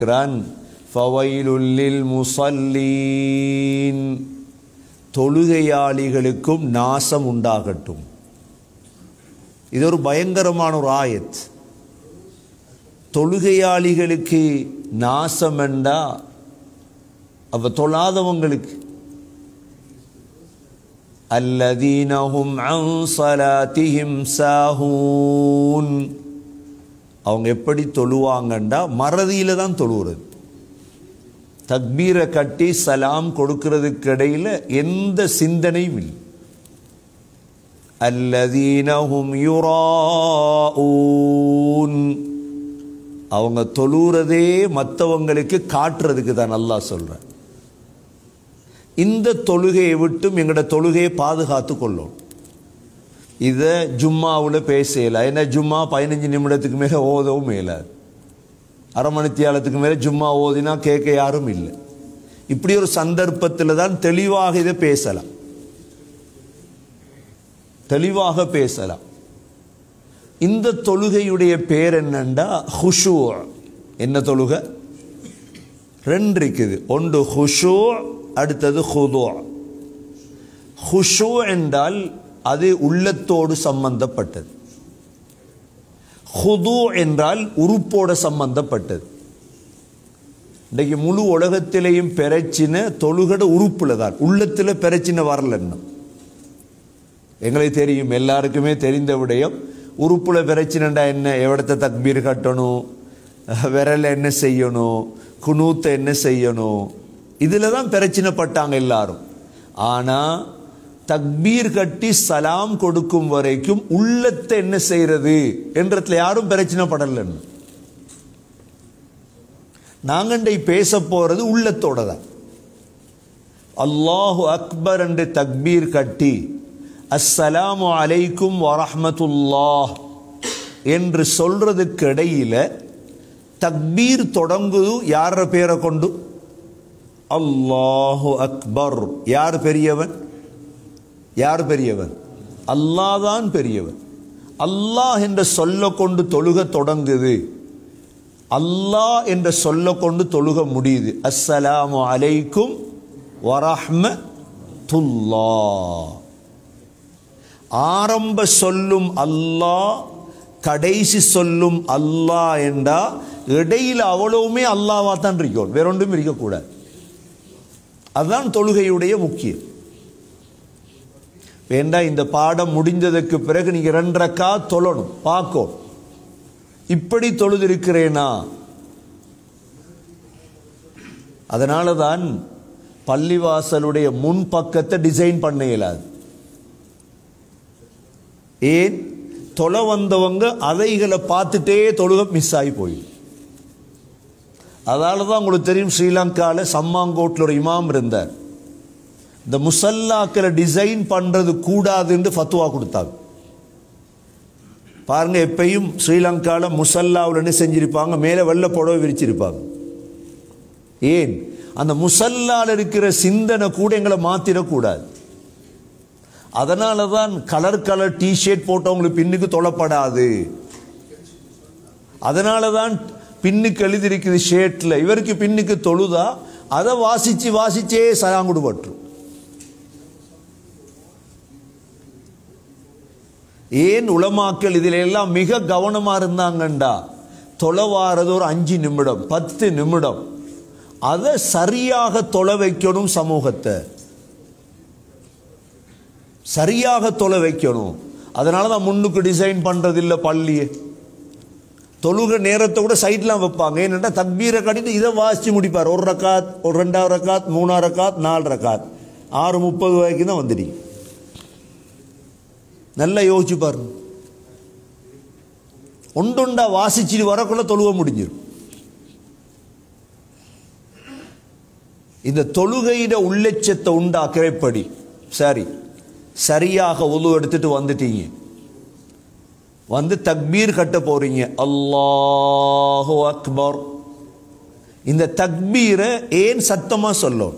இருக்கிறான் ஃபவைலுல்லில் முசல்லீன் தொழுகையாளிகளுக்கும் நாசம் உண்டாகட்டும் இது ஒரு பயங்கரமான ஒரு ஆயத் தொழுகையாளிகளுக்கு நாசம் என்றா அப்ப தொழாதவங்களுக்கு அல்லதீனஹும் அன் ஸலாத்திஹிம் சாஹூன் அவங்க எப்படி தொழுவாங்கண்டா மறதியில தான் தொழுவுறது தக்பீரை கட்டி சலாம் கொடுக்கிறதுக்கு இடையில எந்த சிந்தனையும் இல்லை அல்லதீனஹும் யுராஊன் அவங்க தொழுறதே மற்றவங்களுக்கு காட்டுறதுக்கு தான் நல்லா சொல்றேன் இந்த தொழுகையை விட்டும் எங்களோட தொழுகையை பாதுகாத்து கொள்ளும் இதை ஜும்மாவில் பேசல ஏன்னா ஜும்மா பதினஞ்சு நிமிடத்துக்கு மேலே ஓதவும் மேலாது அரை மணித்தியாலத்துக்கு மேலே ஜும்மா ஓதினா கேட்க யாரும் இல்லை இப்படி ஒரு சந்தர்ப்பத்தில் தான் தெளிவாக இதை பேசலாம் தெளிவாக பேசலாம் இந்த தொழுகையுடைய பேர் என்னண்டா ஹுஷூ என்ன தொழுகை ரெண்டு இருக்குது ஒன்று ஹுஷூ அடுத்தது ஹுதோ ஹுஷூ என்றால் அது உள்ளத்தோடு சம்பந்தப்பட்டது ஹுது என்றால் உறுப்போட சம்பந்தப்பட்டது இன்றைக்கு முழு உலகத்திலையும் பெறச்சின தொழுகட உறுப்புல தான் உள்ளத்தில் பெறச்சின வரல இன்னும் எங்களுக்கு தெரியும் எல்லாருக்குமே தெரிந்த விடயம் உறுப்புல பிரச்சனைண்டா என்ன எவ்வளத்த தக்பீர் கட்டணும் விரல என்ன செய்யணும் குனூத்தை என்ன செய்யணும் இதில் தான் பிரச்சனைப்பட்டாங்க எல்லாரும் ஆனால் தக்பீர் கட்டி சலாம் கொடுக்கும் வரைக்கும் உள்ளத்தை என்ன செய்யறது என்றதுல யாரும் பிரச்சனைப்படலன்னு நாங்கண்டை பேச போறது உள்ளத்தோட தான் அல்லாஹு அக்பர் என்று தக்பீர் கட்டி அஸ்ஸலாமு அலைக்கும் வரஹமத்துல்லாஹ் என்று சொல்றதுக்கு இடையில தக்பீர் தொடங்குது யார பேரை கொண்டு அல்லாஹு அக்பர் யார் பெரியவன் யார் பெரியவன் அல்லாஹ் தான் பெரியவன் அல்லாஹ் என்ற சொல்ல கொண்டு தொழுக தொடங்குது அல்லாஹ் என்ற சொல்ல கொண்டு தொழுக முடியுது அஸ்ஸலாமு அலைக்கும் வரஹ்மத்துல்லா ஆரம்ப சொல்லும் அல்லாஹ் கடைசி சொல்லும் அல்லாஹ் என்றா இடையில அவ்வளவுமே அல்லாவா தான் இருக்கும் வேற ஒன்றும் இருக்கக்கூடாது அதுதான் தொழுகையுடைய முக்கியம் வேண்டா இந்த பாடம் முடிந்ததுக்கு பிறகு நீங்க ரெண்டரைக்கா தொழணும் பார்க்கும் இப்படி தொழுதிருக்கிறேனா அதனால தான் பள்ளிவாசலுடைய முன் பக்கத்தை டிசைன் பண்ண இயலாது ஏன் தொலை வந்தவங்க அதைகளை பார்த்துட்டே தொழுக மிஸ் ஆகி போயிடும் அதனால தான் உங்களுக்கு தெரியும் ஸ்ரீலங்காவில் சம்மாங்கோட்டில் ஒரு இமாம் இருந்தார் இந்த முசல்லாக்களை டிசைன் பண்றது கூடாதுன்னு ஃபத்துவா கொடுத்தாங்க பாருங்க எப்பயும் ஸ்ரீலங்காவில் முசல்லாவில் என்ன செஞ்சிருப்பாங்க மேலே வெள்ளை புடவை விரிச்சிருப்பாங்க ஏன் அந்த முசல்லால் இருக்கிற சிந்தனை கூட எங்களை மாத்திரக்கூடாது அதனால தான் கலர் கலர் டிஷர்ட் போட்டவங்களுக்கு பின்னுக்கு தொலைப்படாது அதனால தான் பின்னுக்கு எழுதியிருக்குது ஷேர்ட்ல இவருக்கு பின்னுக்கு தொழுதா அதை வாசிச்சு வாசிச்சே சலாங்குடு பற்றும் ஏன் உளமாக்கல் இதில் எல்லாம் மிக கவனமா இருந்தாங்கண்டா தொலைவாரது ஒரு அஞ்சு நிமிடம் பத்து நிமிடம் அதை சரியாக தொலை வைக்கணும் சமூகத்தை சரியாக தொலை வைக்கணும் அதனால தான் முன்னுக்கு டிசைன் பண்றதில்லை பள்ளியை தொழுக நேரத்தை கூட சைட்லாம் வைப்பாங்க ஏன்னா தக்பீரை கட்டிட்டு இதை வாசிச்சு முடிப்பார் ஒரு ரக்காத் ஒரு ரெண்டாவது ரக்காத் மூணாவது ரக்காத் நாலு ரக்காத் ஆறு முப்பது வரைக்கும் தான் வந்துடுங்க நல்லா யோசிச்சு பாருங்க ஒண்டொண்டா வாசிச்சுட்டு வரக்குள்ள தொழுவ முடிஞ்சிடும் இந்த தொழுகையிட உள்ளட்சத்தை உண்டாக்கிறப்படி சரி சரியாக உது எடுத்துட்டு வந்துட்டீங்க வந்து தக்பீர் கட்ட போறீங்க அல்லாஹு அக்பர் இந்த தக்பீரை ஏன் சத்தமா சொல்லும்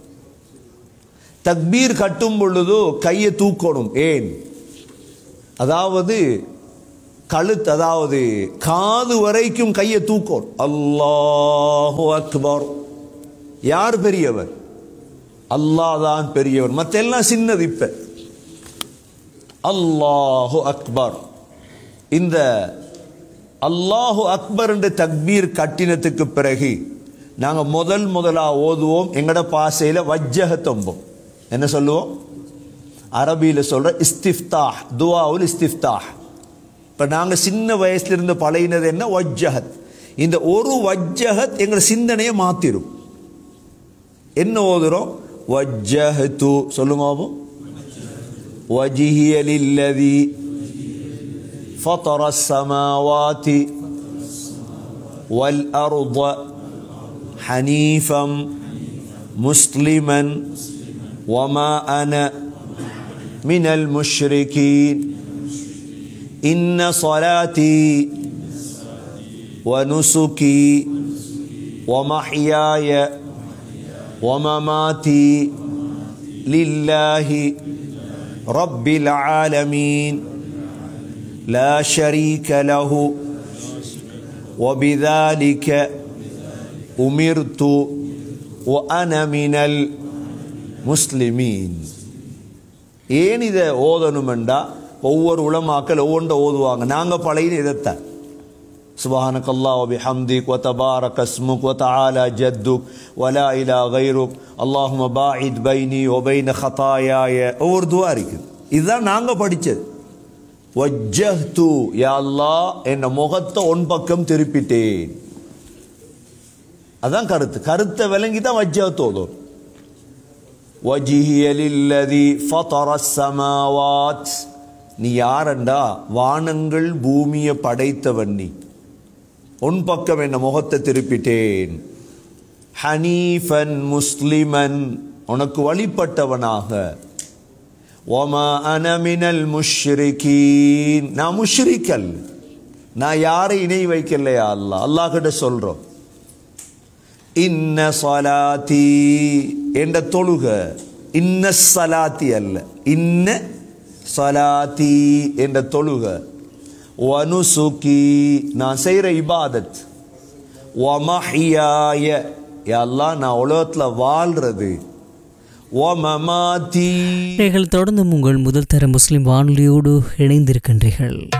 தக்பீர் கட்டும் பொழுதோ கையை தூக்கணும் ஏன் அதாவது கழுத்து அதாவது காது வரைக்கும் கையை தூக்கும் அல்லாஹு அக்பர் யார் பெரியவர் அல்லாஹ் தான் பெரியவர் மற்ற எல்லாம் சின்னது இப்ப அல்லாஹு அக்பர் இந்த அல்லாஹு அக்பர் என்ற தக்பீர் கட்டினத்துக்கு பிறகு நாங்க முதல் முதலா ஓதுவோம் எங்கட பாசையில வஜ்ஜக தொம்போம் என்ன சொல்லுவோம் அரபியில சொல்ற இஸ்திஃப்தாஹ் துவாவுல் இஸ்திஃப்தாஹ் இப்ப நாங்க சின்ன வயசுல இருந்து பழகினது என்ன வஜ்ஜஹத் இந்த ஒரு வஜ்ஜஹத் எங்க சிந்தனையை மாத்திரும் என்ன ஓதுறோம் வஜ்ஜஹத்து சொல்லுங்க பாப்போம். وجهي للذي فطر السماوات والأرض حنيفا مسلما وما أنا من المشركين إن صلاتي ونسكي ومحياي ومماتي لله رب العالمين لا شريك له وبذلك أمرت وأنا من المسلمين ஏன் இதை ஓதணுமெண்டா ஒவ்வொரு உலமாக்கள் ஒவ்வொன்றை ஓதுவாங்க நாங்கள் பழைய இதைத்தான் سبحانك الله وبحمدك وتبارك اسمك وتعالى جدك ولا إله غيرك اللهم باعد بيني وبين خطاياي ஒவ்வொரு துவா இருக்குது இதுதான் நாங்க படிச்சது வஜ்ஜஹ்து யா அல்லாஹ் என் முகத்தை உன் பக்கம் திருப்பிட்டேன் அதான் கருத்து கருத்தை விளங்கி தான் வஜ்ஜஹ்து ஓதும் வஜிஹிய லில்லதி ஃபதர ஸமாவாத் நீ யாரண்டா வானங்கள் பூமியை படைத்தவன் நீ உன் பக்கம் என்ன முகத்தை திருப்பிட்டேன் ஹனீஃபன் முஸ்லிமன் உனக்கு வழிபட்டவனாக ஒமா அனமினல் முஷ்ரிகீன் நான் முஷ்ரிக்கல் நான் யாரை இணை வைக்கலையா அல்லாஹ் அல்லாஹ் கிட்ட சொல்றோம் இன்ன சலாத்தி என்ற தொழுக இன்ன சலாத்தி அல்ல இன்ன சலாத்தி என்ற தொழுக வனுசுகி நான் செய்கிற இபாதத் வமஹியாய அல்லாஹ் நான் உலகத்தில் வாழ்றது வமமாத்தி நீங்கள் தொடர்ந்தும் உங்கள் முதல் தர முஸ்லிம் வானொலியோடு இணைந்திருக்கின்றீர்கள்